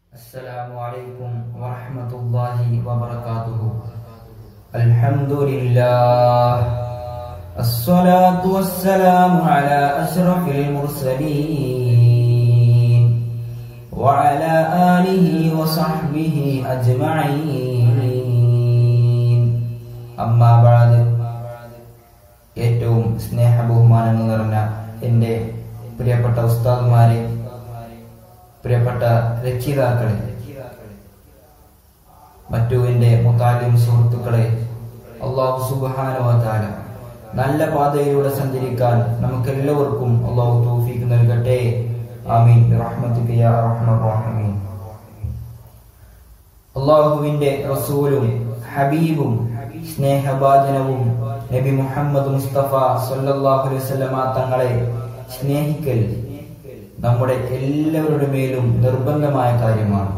السلام عليكم ورحمة الله وبركاته الحمد لله الصلاة والسلام على أشرف المرسلين وعلى آله وصحبه أجمعين أما بعد ഏറ്റവും സ്നേഹ ബഹുമാനങ്ങൾ നിറഞ്ഞ എൻ്റെ പ്രിയപ്പെട്ട ഉസ്താദുമാരെ പ്രിയപ്പെട്ട രക്ഷിതാക്കളെ മറ്റു എൻ്റെ മുത്താലിം സുഹൃത്തുക്കളെ അള്ളാഹു സുബാനുവാല നല്ല പാതയിലൂടെ സഞ്ചരിക്കാൻ നമുക്ക് എല്ലാവർക്കും അള്ളാഹു തൗഫീഖ് നൽകട്ടെ ആമീൻ റഹ്മത്തുക യാ അർഹമർ റഹീമീൻ അള്ളാഹുവിന്റെ റസൂലും ഹബീബും സ്നേഹഭാജനവും നബി മുഹമ്മദ് മുസ്തഫ സല്ലല്ലാഹു അലൈഹി വസല്ലമ തങ്ങളെ സ്നേഹിക്കൽ നമ്മുടെ എല്ലാവരുടെ മേലും നിർബന്ധമായ കാര്യമാണ്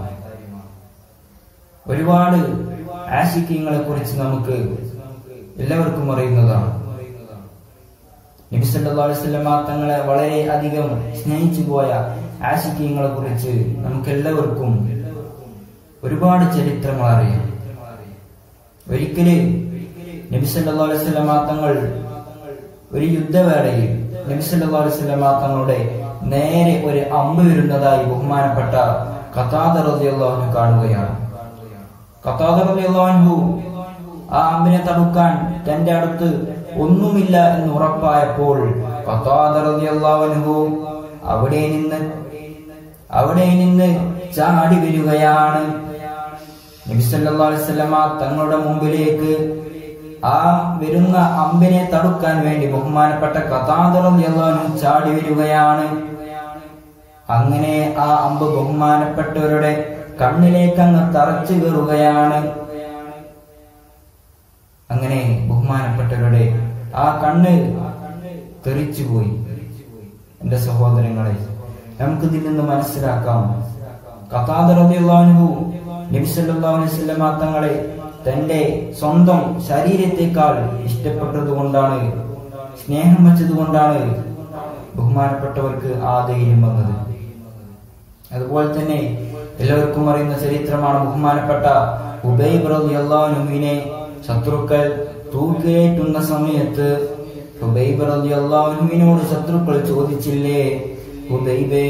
ഒരുപാട് ആശിക്യങ്ങളെ കുറിച്ച് നമുക്ക് എല്ലാവർക്കും അറിയുന്നതാണ് നബി സല്ലല്ലാഹു അലൈഹി വസല്ലമ തങ്ങളെ വളരെ അധികം സ്നേഹിച്ചു പോയ ആശിക്യങ്ങളെ കുറിച്ച് നമുക്ക് എല്ലാവർക്കും ഒരുപാട് ചരിത്രങ്ങൾ അറിയാം ഒരിക്കല് നബി സല്ലല്ലാഹു അലൈഹി വസല്ലമ തങ്ങൾ ഒരു യുദ്ധവേളയിൽ നബി സല്ലല്ലാഹു അലൈഹി വസല്ലമ തങ്ങളുടെ നേരെ ഒരു അമ്പ് വരുന്നതായി ബഹുമാനപ്പെട്ട ഖതാദ റളിയല്ലാഹു അൻഹു കാണുകയാണ് ഖതാദ റളിയല്ലാഹു അൻഹു ആ അമ്പിനെ തടുക്കാൻ തന്റെ അടുത്ത് ഒന്നുമില്ല എന്ന് ഉറപ്പായപ്പോൾ ഖതാദ റളിയല്ലാഹു അൻഹു അവിടെ നിന്ന് അവിടെ നിന്ന് ചാടി വരികയാണ് നബി സല്ലല്ലാഹു അലൈഹി വസല്ലമ തങ്ങളുടെ മുമ്പിലേക്ക് ആ വരുന്ന അമ്പിനെ തടുക്കാൻ വേണ്ടി ബഹുമാനപ്പെട്ട കഥാന്തരം എല്ലാവരും ചാടി വരികയാണ് അങ്ങനെ ആ അമ്പ് ബഹുമാനപ്പെട്ടവരുടെ കണ്ണിലേക്ക് അങ്ങ് തറച്ചു കയറുകയാണ് അങ്ങനെ ബഹുമാനപ്പെട്ടവരുടെ ആ കണ്ണ് തെറിച്ചുപോയി എന്റെ സഹോദരങ്ങളെ നമുക്ക് ഇതിൽ നിന്ന് മനസ്സിലാക്കാം കഥാതറു നബിസല്ലാസ്വല്ലമ തങ്ങളെ തന്റെ സ്വന്തം ശരീരത്തെക്കാൾ ഇഷ്ടപ്പെട്ടതുകൊണ്ടാണ് സ്നേഹം വെച്ചതുകൊണ്ടാണ് ബഹുമാനപ്പെട്ടവർക്ക് ആ ധൈര്യം വന്നത് അതുപോലെ തന്നെ എല്ലാവർക്കും അറിയുന്ന ചരിത്രമാണ് ബഹുമാനപ്പെട്ട ഉബൈബ് റളിയല്ലാഹുവിനെ ശത്രുക്കൾ തൂക്കേറ്റുന്ന സമയത്ത് ഉബൈബ് റളിയല്ലാഹുവിനോട് ശത്രുക്കൾ ചോദിച്ചില്ലേ ഉബൈബേ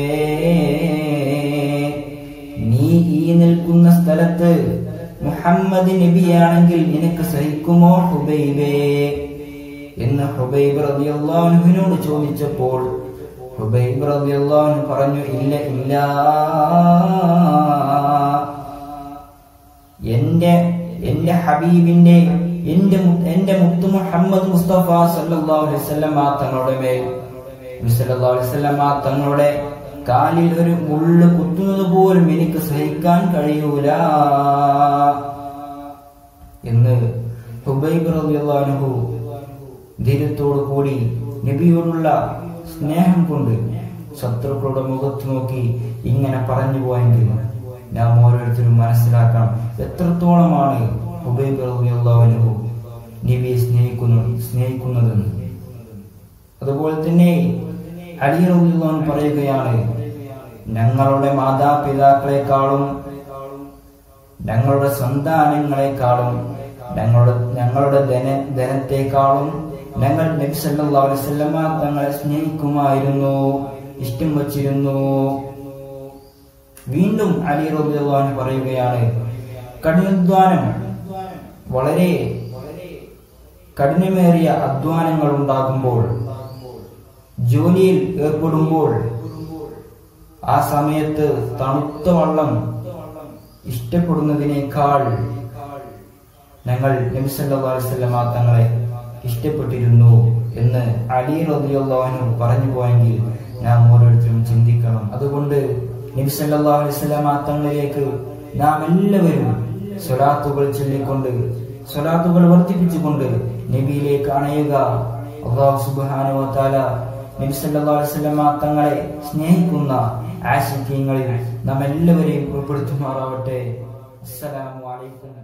നീ ഈ നിൽക്കുന്ന സ്ഥലത്ത് മുഹമ്മദ് നബിയാണെങ്കിൽ നിനക്ക് സഹിക്കുമോ ഹുബൈബേ എന്ന് ഹുബൈബ് റളിയല്ലാഹുവിനോട് ചോദിച്ചപ്പോൾ ഹുബൈബ് റളിയല്ലാഹു പറഞ്ഞു ഇല്ല ഇല്ല എന്റെ എന്റെ ഹബീബിന്റെ എന്റെ എന്റെ മുത്തു മുഹമ്മദ് മുസ്തഫ സല്ലല്ലാഹു അലൈഹി വസല്ലം തങ്ങളുടെ മേൽ സല്ലല്ലാഹു അലൈഹി വസല്ലം തങ്ങളുടെ കാലിൽ ഒരു മുള്ള് കുത്തുന്നത് പോലും എനിക്ക് സഹിക്കാൻ കഴിയൂല എന്ന് ഹുബൈബ് റളിയല്ലാഹു ധീരത്തോടു കൂടി നബിയോടുള്ള സ്നേഹം കൊണ്ട് ശത്രുക്കളുടെ മുഖത്ത് നോക്കി ഇങ്ങനെ പറഞ്ഞു പോയെങ്കിൽ നാം ഓരോരുത്തരും മനസ്സിലാക്കണം എത്രത്തോളമാണ് ഹുബൈബ് റളിയല്ലാഹു നബിയെ സ്നേഹിക്കുന്നു സ്നേഹിക്കുന്നതെന്ന് അതുപോലെ തന്നെ അലി റളിയല്ലാഹു പറയുകയാണ് ഞങ്ങളുടെ മാതാപിതാക്കളെക്കാളും ഞങ്ങളുടെ സന്താനങ്ങളെക്കാളും ഞങ്ങളുടെ ഞങ്ങളുടെ ധന ധനത്തെക്കാളും ഞങ്ങൾ നബി സല്ലല്ലാഹു അലൈഹി വസല്ലമ തങ്ങളെ സ്നേഹിക്കുമായിരുന്നു ഇഷ്ടം വച്ചിരുന്നു വീണ്ടും അലി റളിയല്ലാഹു പറയുകയാണ് കഠിനാധ്വാനം വളരെ കഠിനമേറിയ അധ്വാനങ്ങൾ ഉണ്ടാകുമ്പോൾ ജോലിയിൽ ഏർപ്പെടുമ്പോൾ ആ സമയത്ത് തണുത്ത വെള്ളം ഇഷ്ടപ്പെടുന്നതിനേക്കാൾ ഞങ്ങൾ നബിസല്ലാസ്വല്ലമ തങ്ങളെ ഇഷ്ടപ്പെട്ടിരുന്നു എന്ന് അലി റബിയുള്ളവനും പറഞ്ഞു പോയെങ്കിൽ നാം ഓരോരുത്തരും ചിന്തിക്കണം അതുകൊണ്ട് നബിസല്ലാ അലൈവല്ലമ തങ്ങളിലേക്ക് നാം എല്ലാവരും സ്വലാത്തുകൾ ചൊല്ലിക്കൊണ്ട് സ്വലാത്തുകൾ വർദ്ധിപ്പിച്ചുകൊണ്ട് നബിയിലേക്ക് അണയുക അള്ളാഹു സുബാനുവ താല നബി സല്ലല്ലാഹു അലൈഹി വസല്ലമ തങ്ങളെ സ്നേഹിക്കുന്ന ആശിക്യങ്ങളിൽ നാം എല്ലാവരെയും ഉൾപ്പെടുത്തുമാറാവട്ടെ അസ്സലാമു അലൈക്കും